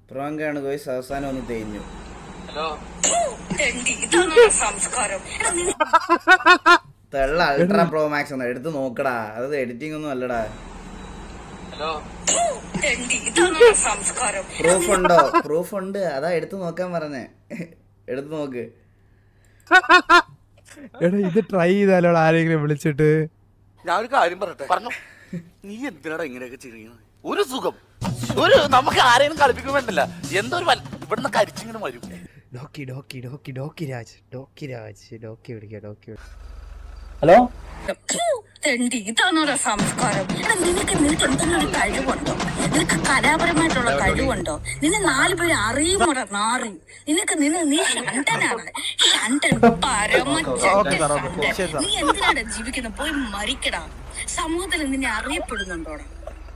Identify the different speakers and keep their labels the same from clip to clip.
Speaker 1: പ്രോങ്കാണ് ഗോയ്സ് അവസാനം ഒന്ന് തേഞ്ഞു
Speaker 2: തെണ്ടി ഇതാണ് സംസ്കാരം എടാ, നിന്നെ
Speaker 1: തെള്ള അൾട്രാ പ്രോ മാക്സ് ഒന്ന് എടുത്ത് നോക്കടാ അത് എഡിറ്റിംഗ് ഒന്നും അല്ലടാ
Speaker 2: തെണ്ടി ഇതാണ് സംസ്കാരം
Speaker 1: പ്രൂഫ് ഉണ്ടോ പ്രൂഫ് ഉണ്ട് അതാ എടുത്ത് നോക്കാൻ പറഞ്ഞേ എടുത്ത് നോക്ക്
Speaker 3: എടാ ഇത് ട്രൈ ചെയ്താലോടാ ആരെങ്കിലും വിളിച്ചിട്ട്
Speaker 4: ഞാൻ ഒരു കാര്യം പറയട്ടെ പറഞ്ഞു നീ എന്തിനാടാ ഇങ്ങനെയൊക്കെ ചെയ്യുന്നത് ഒരു സുഖം ഒരു നമുക്ക് ആരെയും കളിപ്പിക്കാൻ വേണ്ടില്ല എന്തോ ഒരു വൽ- ഇവിടുന്ന് കരിച്ചിങ്ങനെ വരും
Speaker 3: ഡോക്കി ഡോക്കി ഡോക്കി ഡോക്കി രാജ് ഡോക്കി രാജ് ഡോക്കി വിളിക്കാം ഡോക്കി
Speaker 5: ഹലോ
Speaker 2: തെണ്ടി ഇതാണ് സംസ്കാരം എടാ നിനക്ക് നിനക്ക് എന്തെങ്കിലും ഒരു കഴിവുണ്ടോ നിനക്ക് കലാപരമായിട്ടുള്ള കഴിവുണ്ടോ നിന്നെ നാല് പേര് അറിയുമോടാ നാറി നിനക്ക് നിന്നെ നീ ഷണ്ടനാണ് ഷണ്ടൻ പരമ ചെറ്റ ഷണ്ടൻ. നീ എന്തിനാണ് ജീവിക്കുന്നത് പോയി മരിക്കടാ സമൂഹത്തിൽ നിന്നെ അറിയപ്പെടുന്നുണ്ടോടാ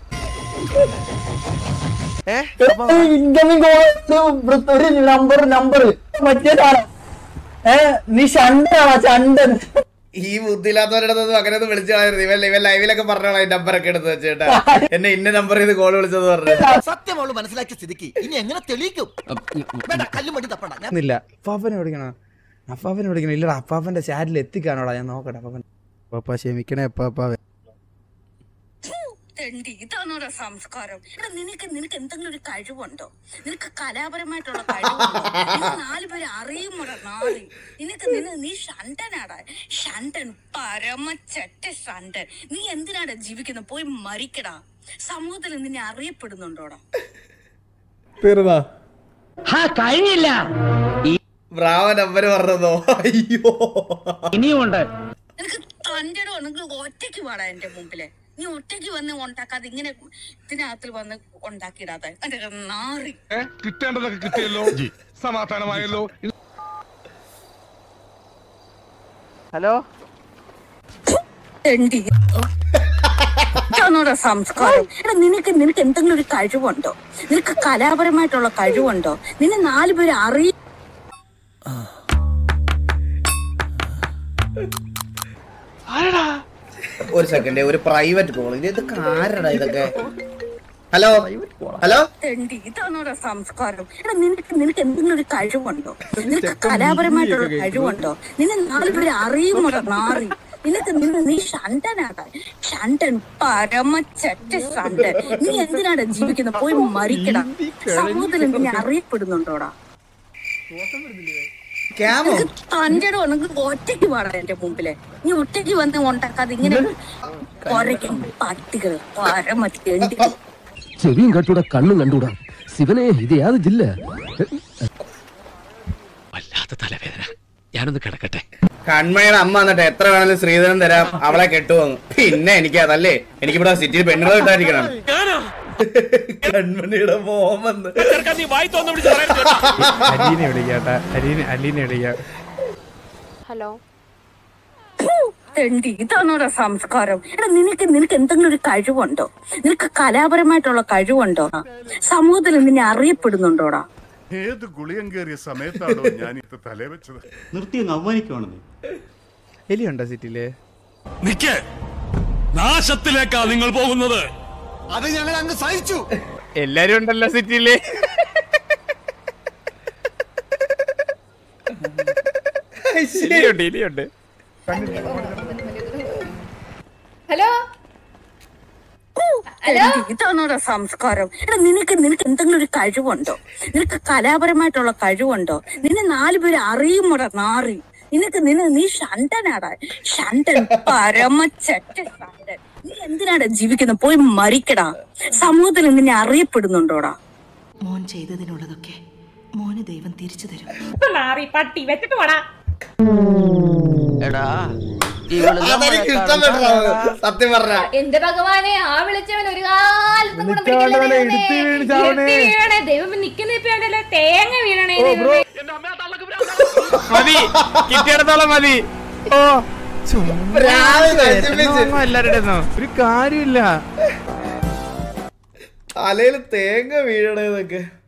Speaker 5: ഇൻകമിംഗ് ഒരു നമ്പർ നമ്പർ മറ്റേ സാധനം ഏ നീ ഷണ്ടനാണോ ചണ്ടൻ
Speaker 1: ഈ ബുദ്ധിയില്ലാത്തവരുടെ അടുത്ത് അങ്ങനെയൊന്നും വിളിച്ചു കളയരുത് ഇവൻ ഇവൻ ലൈവിലൊക്കെ പറഞ്ഞോളാം ഈ നമ്പറൊക്കെ എടുത്ത് വെച്ചേട്ടാ എന്നെ ഇന്ന നമ്പർ ചെയ്ത് കോൾ വിളിച്ചത് പറഞ്ഞു
Speaker 6: സത്യം മനസ്സിലാക്കിയ സ്ഥിതിക്ക് ഇനി എങ്ങനെ തെളിയിക്കും വേണ്ട കല്ലും മടി തപ്പണ്ട ഞാൻ
Speaker 3: ഇല്ല അപ്പാപ്പനെ വിളിക്കണോ അപ്പാപ്പനെ വിളിക്കണം ഇല്ലടാ അപ്പാപ്പന്റെ ചാറ്റിൽ എത്തിക്കാനോടാ ഞാൻ നോക്കട്ടെ അപ്പാപ്പൻ അപ്പാപ്പ ക്ഷമിക്കണേ അപ്പാപ്പ
Speaker 2: തെണ്ടി ഇതാണ് സംസ്കാരം എടാ നിനക്ക് നിനക്ക് എന്തെങ്കിലും ഒരു കഴിവുണ്ടോ നിനക്ക് കലാപരമായിട്ടുള്ള കഴിവുണ്ടോ നിന്നെ നാല് പേര് അറിയുമോടാ നാറി നിനക്ക് നിന നീ ഷണ്ടനാടാ ഷണ്ടൻ പരമ ചെറ്റ ഷണ്ടൻ നീ എന്തിനാടാ ജീവിക്കുന്നത് പോയി മരിക്കടാ സമൂഹത്തിൽ നിന്നെ അറിയപ്പെടുന്നുണ്ടോടാ
Speaker 3: തീർന്നാ
Speaker 5: കഴിഞ്ഞില്ല
Speaker 1: ബ്രാവ നമ്പർ പറഞ്ഞതോ അയ്യോ
Speaker 5: ഇനിയുമുണ്ട്
Speaker 2: നിനക്ക് തൻ്റെ ഉണ്ടെങ്കിൽ ഒറ്റയ്ക്ക് പാടാ എന്റെ മുമ്പില് നീ ഒറ്റയ്ക്ക് വന്ന് ഉണ്ടാക്കാതെ ഇങ്ങനെ ഇതിനകത്തിൽ വന്ന് ഉണ്ടാക്കിയിടാതെ എന്റെ നാറി
Speaker 7: കിട്ടേണ്ടതൊക്കെ കിട്ടിയല്ലോ സമാധാനമായല്ലോ
Speaker 4: ഹലോ
Speaker 2: തെണ്ടി ഇതാണോടാ സംസ്കാരം എടാ നിനക്ക് നിനക്ക് എന്തെങ്കിലും ഒരു കഴിവുണ്ടോ നിനക്ക് കലാപരമായിട്ടുള്ള കഴിവുണ്ടോ നിന്നെ നാല് പേര് അറിയ
Speaker 1: ഒരു സെക്കൻഡ് ഒരു പ്രൈവറ്റ് കോൾ ഇത് ഇതൊക്കെ ആരടാ ഇതൊക്കെ ഹലോ ഹലോ
Speaker 2: തെണ്ടി ഇതാണോടാ സംസ്കാരം എടാ നിനക്ക് നിനക്ക് എന്തെങ്കിലും ഒരു കഴിവുണ്ടോ നിനക്ക് കലാപരമായിട്ടുള്ള കഴിവുണ്ടോ നിന്നെ നാല് പേര് അറിയുമോടാ നാറി നിനക്ക് നിന്നെ നീ ഷണ്ടനാടാ ഷണ്ടൻ പരമ ചെറ്റ ഷണ്ടൻ നീ എന്തിനാടാ ജീവിക്കുന്നത് പോയി മരിക്കടാ സമൂഹത്തിൽ നിന്നെ അറിയപ്പെടുന്നുണ്ടോടാ
Speaker 1: ക്യാമോ
Speaker 2: തന്റെ ഉണ്ടെങ്കിൽ ഒറ്റയ്ക്ക് പാടാ എന്റെ മുമ്പില് നീ ഒറ്റയ്ക്ക് വന്ന് ഉണ്ടാക്കാതെ ഇങ്ങനെ കുറയ്ക്കും പട്ടികൾ പരമ തെണ്ടി
Speaker 8: ചെവിയും കട്ടൂടാ കണ്ണും കണ്ടൂടാ ശിവനെ ഇത് യാത് ജില്ല വല്ലാത്ത തലവേദന ഞാനൊന്ന് കിടക്കട്ടെ
Speaker 1: കൺമണിയുടെ അമ്മ വന്നിട്ട് എത്ര വേണമെങ്കിലും ശ്രീധരൻ തരാം അവളെ കെട്ടുവന്നു പിന്നെ എനിക്ക് അതല്ലേ എനിക്കിവിടെ സിറ്റിയിൽ പെണ്ണുകൾ കിട്ടാതിരിക്കണം കൺമണിയുടെ മോൻ വന്ന്
Speaker 3: അലീനെ വിളിക്കാട്ടാ അലീനെ അലീനെ വിളിക്കാം
Speaker 9: ഹലോ
Speaker 2: തെണ്ടി ഇതാണോടാ സംസ്കാരം എടാ നിനക്ക് നിനക്ക് എന്തെങ്കിലും ഒരു കഴിവുണ്ടോ നിനക്ക് കലാപരമായിട്ടുള്ള കഴിവുണ്ടോ സമൂഹത്തിൽ നിന്നെ അറിയപ്പെടുന്നുണ്ടോടാ
Speaker 7: ഏത് ഗുളിയം കയറിയ സമയത്താണോ ഞാൻ ഇത് തലേ വെച്ചത്
Speaker 5: നിർത്തി അങ്ങ് അവമാനിക്കുവാണെന്ന്
Speaker 3: എലിയുണ്ടോ സിറ്റിയില്
Speaker 7: നിക്കേ നാശത്തിലേക്കാ നിങ്ങൾ പോകുന്നത്
Speaker 6: അത് ഞങ്ങൾ അങ്ങ് സഹിച്ചു
Speaker 3: എല്ലാരും ഉണ്ടല്ലോ സിറ്റിയില് എലിയുണ്ട് എലിയുണ്ട്
Speaker 9: ഹലോ
Speaker 2: തെണ്ടി ഇതാണോടാ സംസ്കാരം എടാ നിനക്ക് നിനക്ക് എന്തെങ്കിലും ഒരു കഴിവുണ്ടോ നിനക്ക് കലാപരമായിട്ടുള്ള കഴിവുണ്ടോ നിന്നെ നാല് പേര് അറിയുമോടാ നാറി നിനക്ക് നിന്നെ നീ ഷണ്ടനാടാ ഷണ്ടൻ പരമ ചെറ്റ ഷണ്ടൻ നീ എന്തിനാടാ ജീവിക്കുന്നത് പോയി മരിക്കടാ സമൂഹത്തിൽ നിന്നെ അറിയപ്പെടുന്നുണ്ടോടാ
Speaker 10: മോൻ ചെയ്തതിനുള്ളതൊക്കെ മോന് ദൈവം തിരിച്ചു തരും
Speaker 9: നാറി പട്ടി വെച്ചിട്ട് പോടാ
Speaker 4: എടാ
Speaker 1: അതെനിക്ക് ഇഷ്ടപ്പെട്ടോ സത്യം പറഞ്ഞ
Speaker 9: എന്റെ ഭഗവാനെ ആ വിളിച്ചവൻ ഒരു കാലത്തും കൂടെ
Speaker 3: വിളിച്ചവനെ
Speaker 9: പിടിക്കില്ല
Speaker 3: എടുത്ത്
Speaker 9: ദൈവമേ.
Speaker 3: വീഴ്ചാവണേ.
Speaker 9: എടുത്ത് വീഴണേ ദൈവം നിക്കുന്ന ഇപ്പൊ ഉണ്ടല്ലോ തേങ്ങ വീഴണേ
Speaker 3: മതി കിട്ടിയിടത്തോളം മതി ഓ
Speaker 1: രാവിലെ നശിപ്പിച്ച്.
Speaker 3: എല്ലാരുടെ ഒരു കാര്യമില്ല
Speaker 1: തലയിൽ തേങ്ങ വീഴണേന്നൊക്കെ